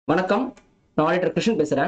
வணக்கம் நான் ஆடிட்டர் கிருஷ்ணன் பேசுகிறேன்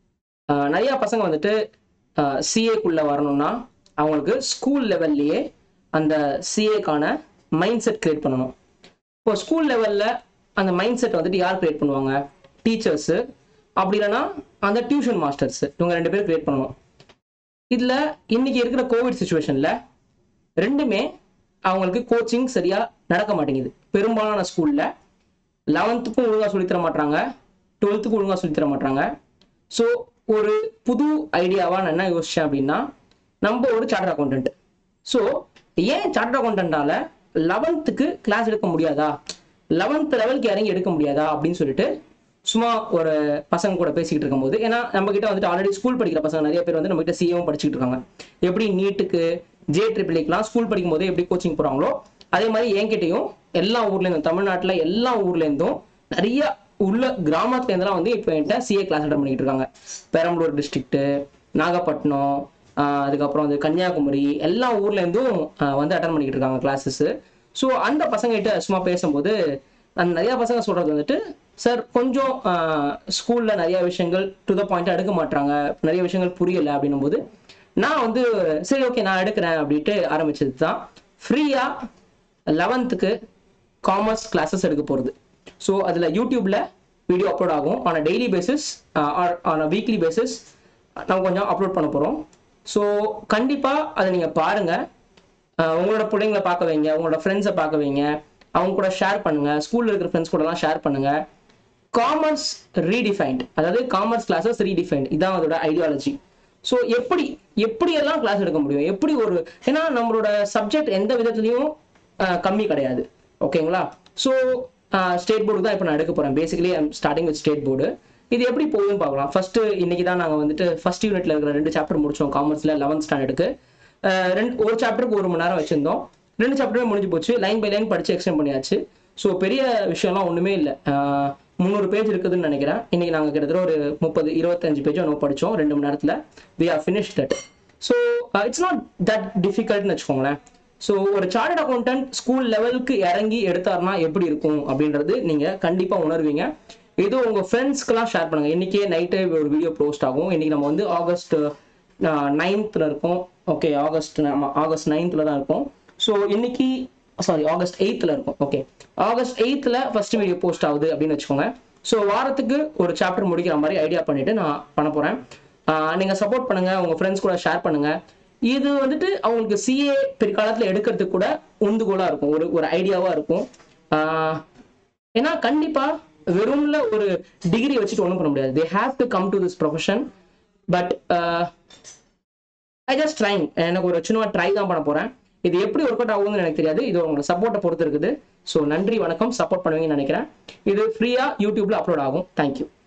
நிறையா பசங்க வந்துட்டு சிஏக்குள்ளே வரணும்னா அவங்களுக்கு ஸ்கூல் லெவல்லையே அந்த சிஏக்கான மைண்ட் செட் கிரியேட் பண்ணணும் இப்போ ஸ்கூல் லெவலில் அந்த மைண்ட் செட் வந்துட்டு யார் கிரியேட் பண்ணுவாங்க டீச்சர்ஸு அப்படி இல்லைன்னா அந்த டியூஷன் மாஸ்டர்ஸ் இவங்க ரெண்டு பேரும் கிரியேட் பண்ணணும் இதில் இன்னைக்கு இருக்கிற கோவிட் சுச்சுவேஷனில் ரெண்டுமே அவங்களுக்கு கோச்சிங் சரியாக நடக்க மாட்டேங்குது பெரும்பாலான ஸ்கூலில் லெவன்த்துக்கும் ஒழுங்காக சொல்லித்தர மாட்டாங்க டுவெல்த்துக்கும் ஒழுங்காக சொல்லித்தர மாட்டாங்க ஸோ ஒரு புது ஐடியாவாக நான் என்ன யோசித்தேன் அப்படின்னா நம்ம ஒரு சார்ட்டர் அக்கௌண்டன்ட் ஸோ ஏன் சார்ட்டர் அக்கௌண்டன்டால லெவன்த்துக்கு கிளாஸ் எடுக்க முடியாதா லெவன்த் லெவலுக்கு இறங்கி எடுக்க முடியாதா அப்படின்னு சொல்லிட்டு சும்மா ஒரு பசங்க கூட பேசிக்கிட்டு இருக்கும்போது ஏன்னா நம்ம கிட்ட வந்துட்டு ஆல்ரெடி ஸ்கூல் படிக்கிற பசங்க நிறைய பேர் வந்து நம்ம கிட்ட சிஏவும் படிச்சுட்டு இருக்காங்க எப்படி நீட்டுக்கு ஜே ட்ரிபிளிக்லாம் ஸ்கூல் படிக்கும் போதே எப்படி கோச்சிங் போறாங்களோ அதே மாதிரி என்கிட்டயும் எல்லா ஊர்லேருந்தும் தமிழ்நாட்டில் எல்லா ஊர்லேருந்தும் நிறைய உள்ள கிராமத்துல இருந்தெல்லாம் வந்து இப்போ என்கிட்ட சிஏ கிளாஸ் அட்டன் பண்ணிட்டு இருக்காங்க பெரம்பலூர் டிஸ்ட்ரிக்ட்டு நாகப்பட்டினம் ஆஹ் அதுக்கப்புறம் வந்து கன்னியாகுமரி எல்லா ஊர்ல இருந்தும் ஆஹ் வந்து அட்டன் பண்ணிட்டு இருக்காங்க கிளாஸஸ் ஸோ அந்த பசங்க கிட்ட சும்மா பேசும்போது அந்த நிறைய பசங்க சொல்றது வந்துட்டு சார் கொஞ்சம் ஸ்கூல்ல நிறைய விஷயங்கள் டு த பாயிண்ட் எடுக்க மாட்டாங்க நிறைய விஷயங்கள் புரியல அப்படின்னும் போது நான் வந்து சரி ஓகே நான் எடுக்கிறேன் அப்படின்ட்டு ஆரம்பிச்சது தான் ஃப்ரீயா லெவன்த்துக்கு காமர்ஸ் கிளாஸஸ் எடுக்க போகிறது ஸோ அதில் யூடியூப்ல வீடியோ அப்லோட் ஆகும் on a daily basis on a weekly basis நம்ம கொஞ்சம் அப்லோட் பண்ண போகிறோம் ஸோ கண்டிப்பாக அதை நீங்கள் பாருங்கள் உங்களோட பிள்ளைங்களை பார்க்க வைங்க உங்களோட ஃப்ரெண்ட்ஸை பார்க்க வைங்க அவங்க கூட ஷேர் பண்ணுங்க ஸ்கூலில் இருக்கிற ஃப்ரெண்ட்ஸ் கூடலாம் ஷேர் பண்ணுங்க காமர்ஸ் ரீடிஃபைன்ட் அதாவது காமர்ஸ் கிளாஸஸ் ரீடிஃபைன்ட் இதான் அதோட ஐடியாலஜி ஸோ எப்படி எப்படியெல்லாம் கிளாஸ் எடுக்க முடியும் எப்படி ஒரு ஏன்னா நம்மளோட சப்ஜெக்ட் எந்த விதத்துலையும் அஹ், கம்மி கிடையாது ஓகேங்களா ஸோ ஸ்டேட் போர்டு தான் இப்போ நான் எடுக்க போகிறேன் basically I'm starting with state board இது எப்படி போகுதுன்னு பார்க்கலாம் ஃபர்ஸ்ட் இன்னைக்கு தான் நாங்கள் வந்துட்டு ஃபர்ஸ்ட் யூனிட்ல இருக்கிற ரெண்டு சாப்டர் முடிச்சோம் காமர்ஸில் லெவன்த் ஸ்டாண்டர்டுக்கு ரெண்டு ஒரு சாப்டருக்கு ஒரு மணி நேரம் வச்சிருந்தோம் ரெண்டு சாப்டருமே முடிஞ்சு போச்சு லைன் பை லைன் படிச்சு எக்ஸ்டெண்ட் பண்ணியாச்சு ஸோ பெரிய விஷயம்லாம் ஒன்றுமே இல்லை முந்நூறு பேஜ் இருக்குதுன்னு நினைக்கிறேன் இன்னைக்கு நாங்கள் கிட்டத்தட்ட ஒரு முப்பது இருபத்தஞ்சு பேஜும் நம்ம படித்தோம் ரெண்டு மணி நேரத்தில் we are finish that so it's not that டிஃபிகல்ட்னு வச்சுக்கோங்களேன் ஸோ ஒரு சார்ட்டட் அக்கௌண்டன்ட் ஸ்கூல் லெவலுக்கு இறங்கி எடுத்தாருன்னா எப்படி இருக்கும் அப்படின்றது நீங்கள் கண்டிப்பாக உணர்வீங்க இது உங்கள் ஃப்ரெண்ட்ஸ்க்கெல்லாம் ஷேர் பண்ணுங்கள் இன்றைக்கே நைட்டே ஒரு வீடியோ போஸ்ட் ஆகும் இன்றைக்கி நம்ம வந்து ஆகஸ்ட் நைன்த்தில் இருக்கோம் ஓகே ஆகஸ்ட் நம்ம ஆகஸ்ட் நைன்த்தில் தான் இருக்கோம் ஸோ இன்னைக்கு சாரி ஆகஸ்ட் எயித்தில் இருக்கும் ஓகே ஆகஸ்ட் எயித்தில் ஃபர்ஸ்ட் வீடியோ போஸ்ட் ஆகுது அப்படின்னு வச்சுக்கோங்க ஸோ வாரத்துக்கு ஒரு சாப்டர் முடிக்கிற மாதிரி ஐடியா பண்ணிட்டு நான் பண்ண போகிறேன் நீங்கள் சப்போர்ட் பண்ணுங்க உங்க ஃப்ரெண்ட்ஸ் கூட ஷேர் பண்ணுங்க இது வந்துட்டு அவங்களுக்கு சிஏ பிற்காலத்தில் எடுக்கிறதுக்கு கூட உந்துகோலாக இருக்கும் ஒரு ஒரு ஐடியாவாக இருக்கும் ஆஹ் ஏன்னா கண்டிப்பா வெறும்ல ஒரு டிகிரி வச்சுட்டு ஒன்றும் பண்ண முடியாது they have to come to this profession but I just trying எனக்கு ஒரு சின்ன ட்ரை தான் பண்ண போறேன் இது எப்படி ஒர்க் அவுட் ஆகுதுன்னு எனக்கு தெரியாது இது உங்களோட சப்போர்ட்டை பொறுத்து இருக்குது ஸோ நன்றி வணக்கம் சப்போர்ட் பண்ணுவீங்கன்னு நினைக்கிறேன் இது ஃப்ரீயா யூடியூப்ல அப்லோட் ஆகும் தேங்க்யூ